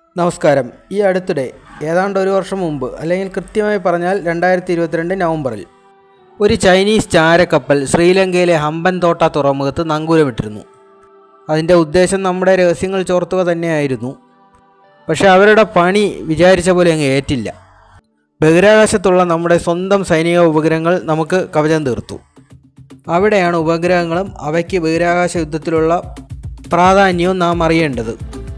നമസ്കാരം ഈ അടുത്തിടെ ഏതാണ്ട് ഒരു വർഷം മുമ്പ് അല്ലെങ്കിൽ കൃത്യമായി പറഞ്ഞാൽ രണ്ടായിരത്തി ഇരുപത്തിരണ്ട് നവംബറിൽ ഒരു ചൈനീസ് ചാരക്കപ്പൽ ശ്രീലങ്കയിലെ ഹമ്പൻതോട്ട തുറമുഖത്ത് നങ്കൂരമിട്ടിരുന്നു അതിൻ്റെ ഉദ്ദേശം നമ്മുടെ രഹസ്യങ്ങൾ ചോർത്തുക തന്നെയായിരുന്നു പക്ഷേ അവരുടെ പണി വിചാരിച്ച പോലെ അങ്ങ് ഏറ്റില്ല ബഹിരാകാശത്തുള്ള നമ്മുടെ സ്വന്തം സൈനിക ഉപഗ്രഹങ്ങൾ നമുക്ക് കവചം തീർത്തു അവിടെയാണ് ഉപഗ്രഹങ്ങളും അവയ്ക്ക് ബഹിരാകാശ യുദ്ധത്തിലുള്ള പ്രാധാന്യവും നാം അറിയേണ്ടത്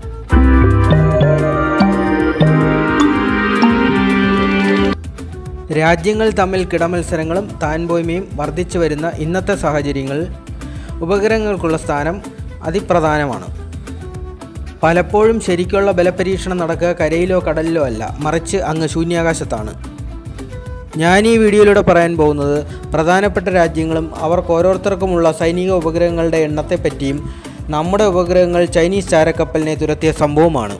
രാജ്യങ്ങൾ തമ്മിൽ കിടമത്സരങ്ങളും താൻപോയ്മയും വർദ്ധിച്ചു വരുന്ന ഇന്നത്തെ സാഹചര്യങ്ങളിൽ ഉപഗ്രഹങ്ങൾക്കുള്ള സ്ഥാനം അതിപ്രധാനമാണ് പലപ്പോഴും ശരിക്കുള്ള ബലപരീക്ഷണം നടക്കുക കരയിലോ കടലിലോ അല്ല മറിച്ച് അങ്ങ് ശൂന്യാകാശത്താണ് ഞാൻ ഈ വീഡിയോയിലൂടെ പറയാൻ പോകുന്നത് പ്രധാനപ്പെട്ട രാജ്യങ്ങളും അവർക്ക് ഓരോരുത്തർക്കുമുള്ള സൈനിക ഉപഗ്രഹങ്ങളുടെ എണ്ണത്തെപ്പറ്റിയും നമ്മുടെ ഉപഗ്രഹങ്ങൾ ചൈനീസ് ചാരക്കപ്പലിനെ തുരത്തിയ സംഭവമാണ്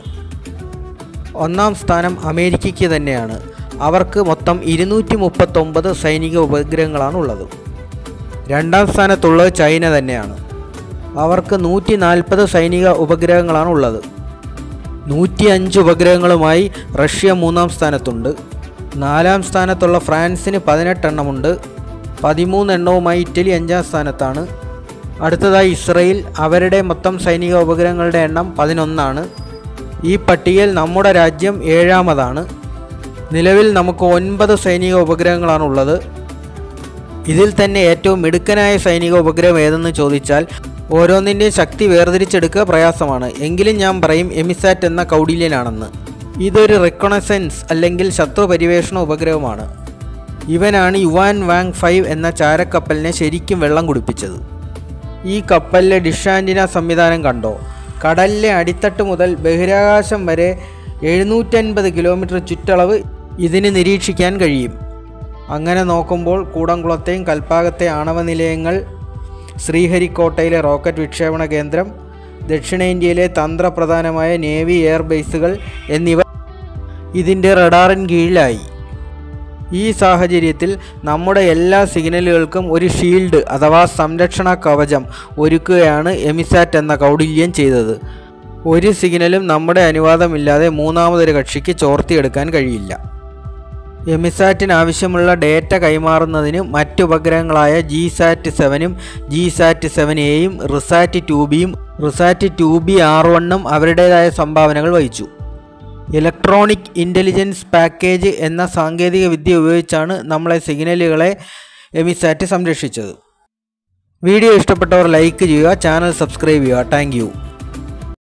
ഒന്നാം സ്ഥാനം അമേരിക്കയ്ക്ക് തന്നെയാണ് അവർക്ക് മൊത്തം ഇരുന്നൂറ്റി മുപ്പത്തൊമ്പത് സൈനിക ഉപഗ്രഹങ്ങളാണ് ഉള്ളത് രണ്ടാം സ്ഥാനത്തുള്ളത് ചൈന തന്നെയാണ് അവർക്ക് നൂറ്റി നാൽപ്പത് സൈനിക ഉപഗ്രഹങ്ങളാണ് ഉള്ളത് നൂറ്റി അഞ്ച് ഉപഗ്രഹങ്ങളുമായി റഷ്യ മൂന്നാം സ്ഥാനത്തുണ്ട് നാലാം സ്ഥാനത്തുള്ള ഫ്രാൻസിന് പതിനെട്ടെണ്ണമുണ്ട് പതിമൂന്ന് എണ്ണവുമായി ഇറ്റലി അഞ്ചാം സ്ഥാനത്താണ് അടുത്തതായി ഇസ്രയേൽ അവരുടെ മൊത്തം സൈനിക ഉപഗ്രഹങ്ങളുടെ എണ്ണം പതിനൊന്നാണ് ഈ പട്ടികയിൽ നമ്മുടെ രാജ്യം ഏഴാമതാണ് നിലവിൽ നമുക്ക് ഒൻപത് സൈനിക ഉപഗ്രഹങ്ങളാണ് ഉള്ളത് ഇതിൽ തന്നെ ഏറ്റവും മിടുക്കനായ സൈനിക ഉപഗ്രഹം ഏതെന്ന് ചോദിച്ചാൽ ഓരോന്നിൻ്റെയും ശക്തി വേർതിരിച്ചെടുക്കുക പ്രയാസമാണ് എങ്കിലും ഞാൻ പറയും എമിസാറ്റ് എന്ന കൗഡില്യനാണെന്ന് ഇതൊരു റെക്കണസൻസ് അല്ലെങ്കിൽ ശത്രു പരിവേഷണ ഉപഗ്രഹമാണ് ഇവനാണ് യുവാൻ വാങ് ഫൈവ് എന്ന ചാരക്കപ്പലിനെ ശരിക്കും വെള്ളം കുടിപ്പിച്ചത് ഈ കപ്പലിലെ ഡിഷ് ആൻറ്റിന സംവിധാനം കണ്ടോ കടലിലെ അടിത്തട്ട് മുതൽ ബഹിരാകാശം വരെ എഴുന്നൂറ്റൻപത് കിലോമീറ്റർ ചുറ്റളവ് ഇതിന് നിരീക്ഷിക്കാൻ കഴിയും അങ്ങനെ നോക്കുമ്പോൾ കൂടംകുളത്തെയും കൽപ്പാകത്തെ ആണവ നിലയങ്ങൾ ശ്രീഹരിക്കോട്ടയിലെ റോക്കറ്റ് വിക്ഷേപണ കേന്ദ്രം ദക്ഷിണേന്ത്യയിലെ തന്ത്രപ്രധാനമായ നേവി എയർ ബേസുകൾ എന്നിവ ഇതിൻ്റെ റഡാറിൻ കീഴിലായി ഈ സാഹചര്യത്തിൽ നമ്മുടെ എല്ലാ സിഗ്നലുകൾക്കും ഒരു ഷീൽഡ് അഥവാ സംരക്ഷണ കവചം ഒരുക്കുകയാണ് എമിസാറ്റ് എന്ന കൗടില്യം ചെയ്തത് ഒരു സിഗ്നലും നമ്മുടെ അനുവാദമില്ലാതെ മൂന്നാമതൊരു കക്ഷിക്ക് ചോർത്തിയെടുക്കാൻ കഴിയില്ല എമിസാറ്റിന് ആവശ്യമുള്ള ഡേറ്റ കൈമാറുന്നതിന് മറ്റ് ഉപഗ്രഹങ്ങളായ ജി സാറ്റ് സെവനും ജി സാറ്റ് സെവൻ എയും റിസാറ്റ് ടു ബിയും റിസാറ്റ് ടു ബി ആർ വണ്ണും അവരുടേതായ സംഭാവനകൾ വഹിച്ചു ഇലക്ട്രോണിക് ഇൻ്റലിജൻസ് പാക്കേജ് എന്ന സാങ്കേതിക വിദ്യ ഉപയോഗിച്ചാണ് നമ്മളെ സിഗ്നലുകളെ എമിസാറ്റ് സംരക്ഷിച്ചത് വീഡിയോ ഇഷ്ടപ്പെട്ടവർ ലൈക്ക് ചെയ്യുക ചാനൽ സബ്സ്ക്രൈബ് ചെയ്യുക താങ്ക്